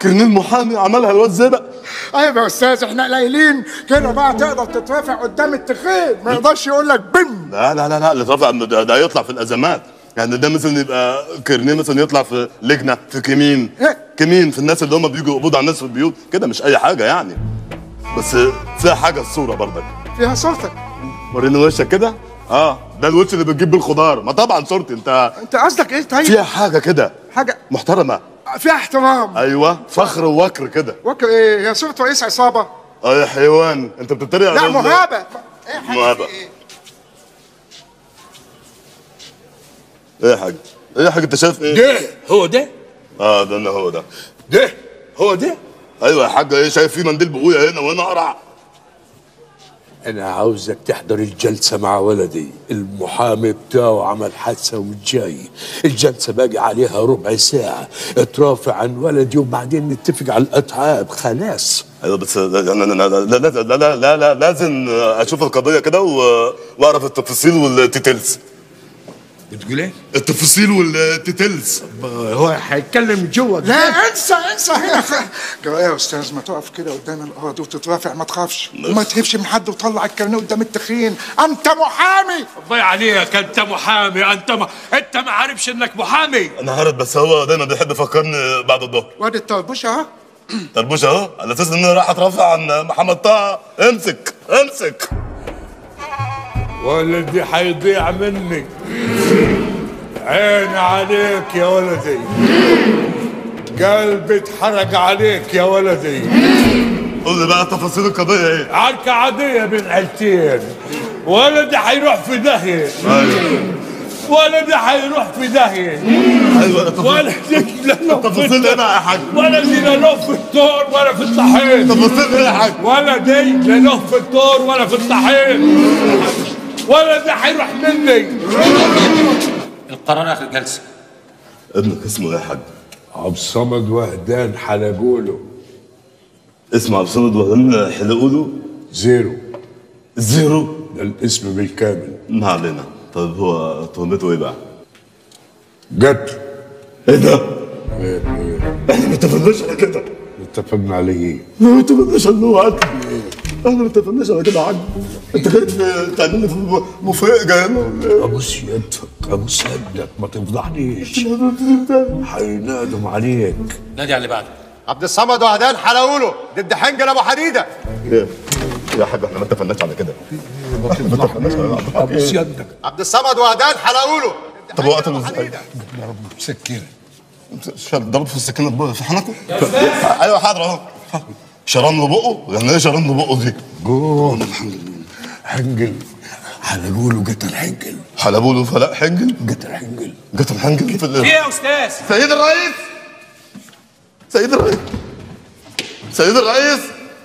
كرنيل محامي عملها الواد زبق ايوه يا استاذ احنا قليلين كده بقى تقدر تترافع قدام التخين ما يقدرش يقول لك بم لا لا لا لا اللي طبعا ده, ده يطلع في الازمات يعني ده مثلا يبقى كرنيه مثلا يطلع في لجنه في كمين إيه؟ كمين في الناس اللي هم بيجوا يقبضوا على الناس في البيوت كده مش اي حاجه يعني بس فيها حاجه الصوره برضك فيها صورتك وريني وشك كده اه ده الوش اللي بتجيب بيه الخضار ما طبعا صورتي انت انت قصدك ايه طيب فيها حاجه كده حاجه محترمه فيها احترام ايوه فخر ووكر كده وكر ايه هي صورة رئيس عصابه اه يا حيوان انت بتتريق لا على ال- مهابه ايه حاجة مهابة. في ايه ايه يا حاج ايه يا حاج انت شايف ايه ده هو ده اه ده انا هو ده ده هو ده ايوه يا حاج ايه شايف في منديل بقويا هنا وانا اقرع انا عاوزك تحضر الجلسة مع ولدي المحامي بتاعه عمل حادثة وجاي الجلسة باقي عليها ربع ساعة اترافع عن ولدي وبعدين نتفق على الأتعاب خلاص ايوه بس لا لا لا لا لا لا لا لا, لا, لا لازم اشوف القضيه كده و- واعرف التفاصيل والتيتيلز بتقول ايه؟ التفاصيل والتيتيلز هو هيتكلم جوا لا انسى انسى هنا جرى ايه يا استاذ ما تقف كده قدام الارض وتترافع ما تخافش وما تهبش من حد وطلع الكارنيه قدام التخين انت محامي الله عليك انت محامي انت ما انت ما عارفش انك محامي انا عارف بس هو دايما بيحب يفكرني بعد الظهر وادي الطربوش اهو طربوش اهو على اساس ان انا راح اترافع عن محمد طه امسك امسك ولدي حيضيع مني عيني عليك يا ولدي قلبي اتحرق عليك يا ولدي قول لي بقى تفاصيل القضيه ايه عركة عادية بين عيلتين ولدي حيروح في داهية ايوه ولدي حيروح في داهية ايوه تفاصيل ولدي لا له في تفاصيل ايه بقى يا حاج ولدي لا له في الدور ولا في الطحين تفاصيل ايه يا حاج ولدي لا له في الدور ولا في الطحين ولدي حيروح مني القرار اخر جلسه ابنك اسمه ايه يا حاج عبد الصمد وهدان حلقوله اسمه عبد الصمد وهن حلقوله زيرو زيرو ده الاسم بالكامل ما علينا طيب هو تهمته ايه بقى قتل ايه ده احنا ما اتفقناش على كده اتفقنا عليه ما اتفقناش على هو قتل احنا ما اتفقناش على كده يا حاج انت جاي في- تعمل لي في مفاجاه هنا ولا ايه؟ ابوس يدك ابوس يدك ما تفضحنيش حينادم عليك نادي على اللي بعده عبد الصمد وهدان حلقوله ضد حنجل ابو حديده ايه يا حاج احنا ما اتفقناش على كده ما تفضحنيش ابوس يدك عبد الصمد وهدان حلقوله طب هو قتله ازاي؟ سكينه شاب ضرب في السكينه بقى في حنكه ايوه حاضر اهو شرم له بقه يعني ايه شرم له بقه دي قول حنجل حلقوله قتل حنجل حلبوا له فلاح حنجل قتل حنجل قتل حنجل في ايه ال- يا استاذ سيد الرئيس سيد الرئيس سيد الرئيس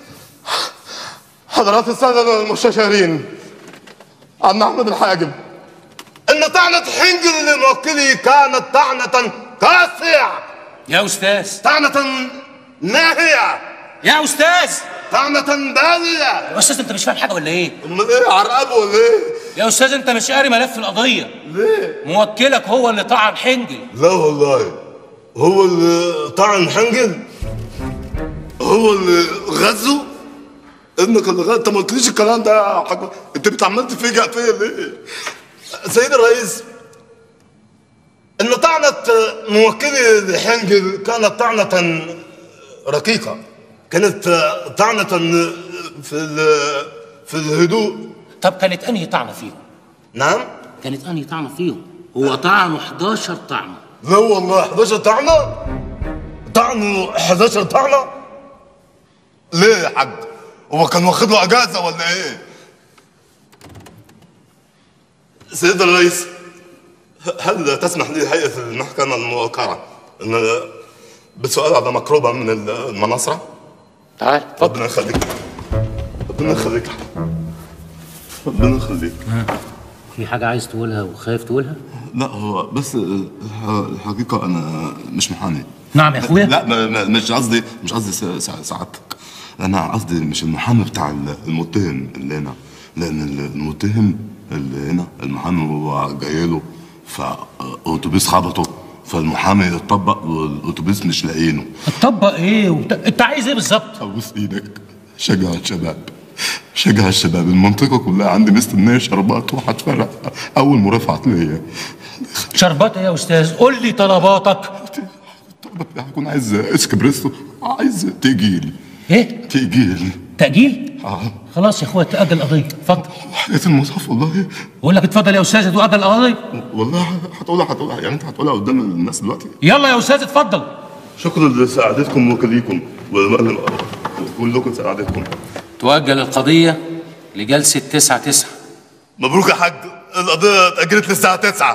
حضرات السادة المستشارين عم أحمد الحاجب إن طعنة حنجل لموكلي كانت طعنة كاسية يا استاذ طعنة ناهية يا استاذ طعنة بالية يا استاذ انت مش فاهم حاجه ولا ايه أمال إيه عرقبه ولا إيه؟ يا استاذ انت مش قاري ملف القضيه ليه؟ موكلك هو اللي طعن حنجل لا والله هو اللي طعن حنجل هو اللي غزه ابنك اللي غزه انت ما قلتليش الكلام ده يا حاج انت بتعمل تفاجئ فيا ليه؟ سيد الرئيس ان طعنة موكلي لحنجل كانت طعنة رقيقة كانت طعنة في ال- في الهدوء طب كانت انهي طعنه فيهم نعم كانت انهي طعنه فيهم هو طعنه 11 طعنه لا والله 11 طعنة طعنوا 11 طعنة ليه يا حاج هو كان واخد له اجازة ولا ايه سيد الرئيس هل تسمح لي هيئة المحكمة الموقرة ان بسؤال على مقربة من المناصرة تعال ربنا يخليك ربنا يخليك ربنا يخليك في حاجه عايز تقولها وخايف تقولها لا هو بس الح- الحقيقة أنا مش محامي نعم يا اخويا لا ما- ما- مش قصدي مش قصدي س- س- سعادتك أنا قصدي مش المحامي بتاع ال- المتهم اللي هنا لأن ال- المتهم اللي هنا المحامي هو جاي له فأوتوبيس خبطه فالمحامي اتطبق والاتوبيس مش لاقيينه تطبق ايه وبت... انت عايز ايه بالظبط ابوس ايدك شجع الشباب شجع الشباب المنطقه كلها عندي مستنيه شربات وهتفرق اول مرافعه ليا شربات ايه يا استاذ قول لي طلباتك طب هكون عايز اسكبريسو عايز تيجيلي ايه تيجيلي تاجيل اه خلاص يا اخويا تاجل القضيه اتفضل حياة المصحف والله بقول لك اتفضل يا استاذ تؤجل القضيه والله هتقولها هتقولها يعني انت هتقولها قدام الناس دلوقتي يلا يا استاذ اتفضل شكرا لسعادتكم وكليكم كلكم سعادتكم تؤجل القضية لجلسة تسعة تسعة مبروك يا حاج القضية اتأجلت للساعة 9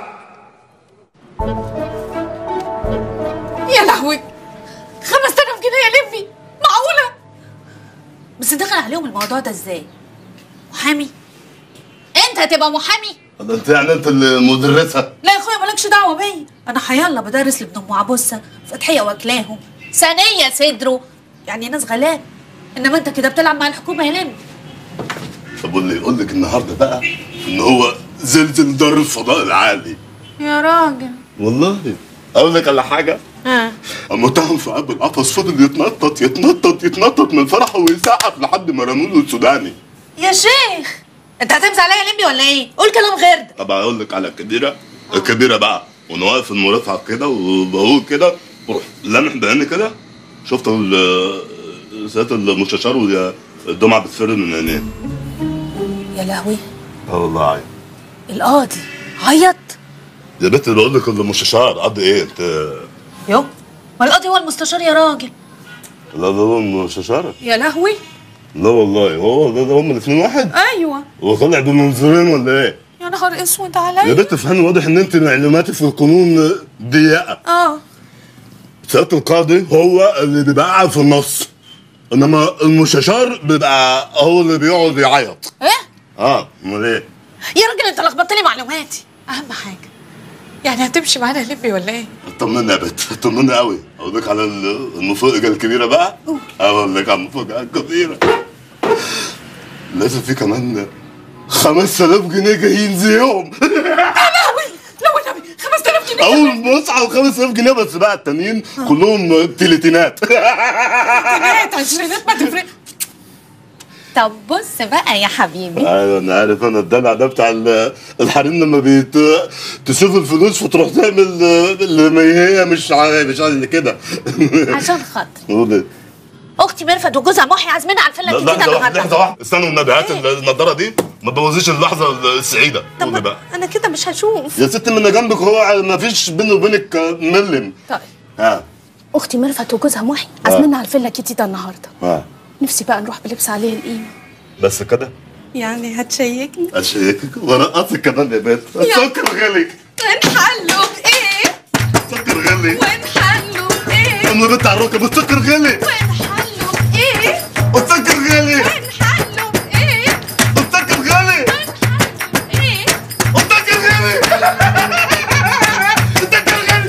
يا لهوي 5000 جنيه يا لمي معقولة بس دخل عليهم الموضوع ده ازاي محامي انت هتبقى محامي ده انت يعني انت المدرسة لا يا اخويا مالكش دعوه بيا انا حيالله بدرس لابن ام عبوسه فتحيه واكلاهم ثانيه صدره يعني ناس غلاب انما انت كده بتلعب مع الحكومه يا لمي طب واللي يقول لك النهارده بقى ان هو زلزل دار الفضاء العالي يا راجل والله اقول لك على حاجه ها المتهم في قلب القفص فضل يتنطط يتنطط يتنطط من فرحه ويسقف لحد ما رموا له السوداني يا شيخ انت هتمسح عليا يا لمي ولا ايه قول كلام غير ده طب اقول لك على الكبيره الكبيره بقى وانا واقف في المرافعه كده وبقول كده بروح لامح بعيني كده شفت ال- سياده المستشار والدمعه بتفر من عينيه يا لهوي اه والله عيب القاضي عيط يا بنت بقول لك المستشار قد ايه انت يو ما القاضي هو المستشار يا راجل لا ده هو المستشار يا لهوي لا والله هو ده, ده هم الاثنين واحد ايوه هو طالع بمنظورين ولا ايه يا نهار اسود يا عليا بنت فهمي واضح ان انت معلوماتي في القانون ضيقه اه سياده القاضي هو اللي بيبقى قاعد في النص انما المستشار بيبقى هو اللي بيقعد يعيط ايه اه امال ايه يا راجل انت لخبطت لي معلوماتي اهم حاجه يعني هتمشي معانا يا لمي ولا ايه طمني يا بنت طمني قوي اقول لك على ال- المفاجاه الكبيره بقى اقول لك على المفاجاه الكبيره لازم في كمان 5000 جنيه جايين زيهم لهوي لو النبي 5000 جنيه اول مصحى 5000 جنيه بس بقى التانيين كلهم تلاتينات عشرينات عشرينات ما تفرق طب بص بقى يا حبيبي ايوه انا عارف انا الدلع ده بتاع ال- الحريم لما بيت تشوف الفلوس فتروح تعمل اللي ما هي مش ع- مش عايز كده عشان خاطر قول إيه؟ اختي مرفت وجوزها محي عازمين على الفيلا لا، الجديده لحظه واحده لحظه النهارده واحده استنوا النبي هات النضاره دي ما تبوظيش اللحظه السعيده قولي طب بقى انا كده مش هشوف يا ست من جنبك هو ما فيش بيني وبينك ملم طيب ها اختي مرفت وجوزها محي عازمين على الفيلا الجديده النهارده ها نفسي بقى نروح بلبس عليه القيمه بس كده يعني هتشيكني اشيكك ورقصك كمان يا بنت السكر غلي ونحلوا بايه السكر غلي ونحلوا بايه انا بنت على الركب السكر غلي ونحلوا بايه السكر غلي ونحلوا بايه السكر غلي ونحلوا بايه السكر غلي السكر غلي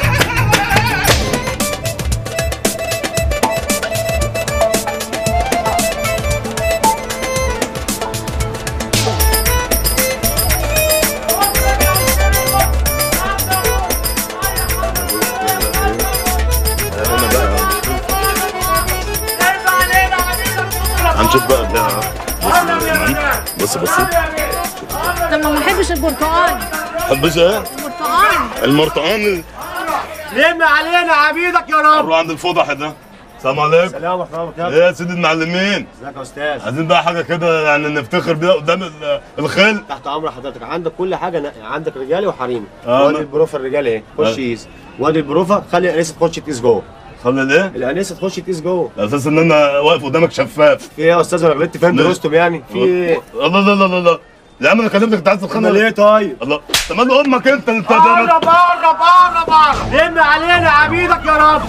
هنشوف بقى ده بص بص بص لما ما احبش البرتقال حبش ايه؟ برتقال المرطقان لم علينا عبيدك يا رب روح عند الفضح ده السلام عليكم سلام ورحمه الله وبركاته ايه يا سيدي المعلمين ازيك يا استاذ عايزين بقى حاجه كده يعني نفتخر بيها قدام ال- الخل تحت امر حضرتك عندك كل حاجه نقي. عندك رجالي وحريمي آه، وادي أنا- البروفه الرجالي اهي آه. خش يقيس وادي البروفه خلي الانسه تخش تقيس جوه خلي الايه؟ الانسه تخش تقيس جوه على اساس ان انا واقف قدامك شفاف في ايه يا استاذ انا غلطت فهمت ليه؟ رستم يعني في ايه الله لا لا لا لا يا عم انا كلمتك انت عايز انا تتخانق ليه طيب الله طب ما أنا امك انت انت بره بره بره بره لم علينا عبيدك يا رب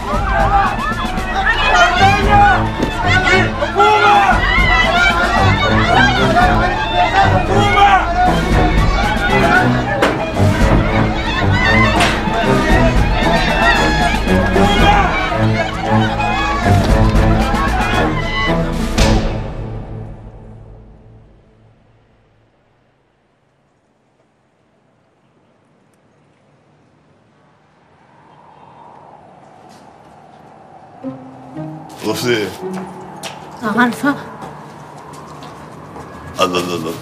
وفي ايه؟ عارفة الله الله الله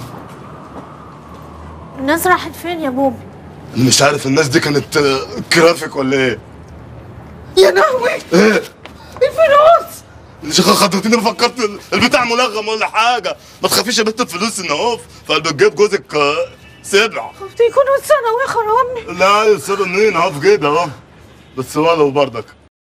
الناس راحت فين يا بوب انا مش عارف الناس دي كانت آه، جرافيك ولا ايه؟ يا لهوي ايه؟ الفلوس شيخة خطتيني فكرت البتاع ملغم ولا حاجة ما تخافيش يا بنت الفلوس النهوف فقلب جيب جوزك آه، سبع خفت يكونوا اتسرقوا يا خرامي لا يصير مين اهو في جيبي اهو بس ولو برضك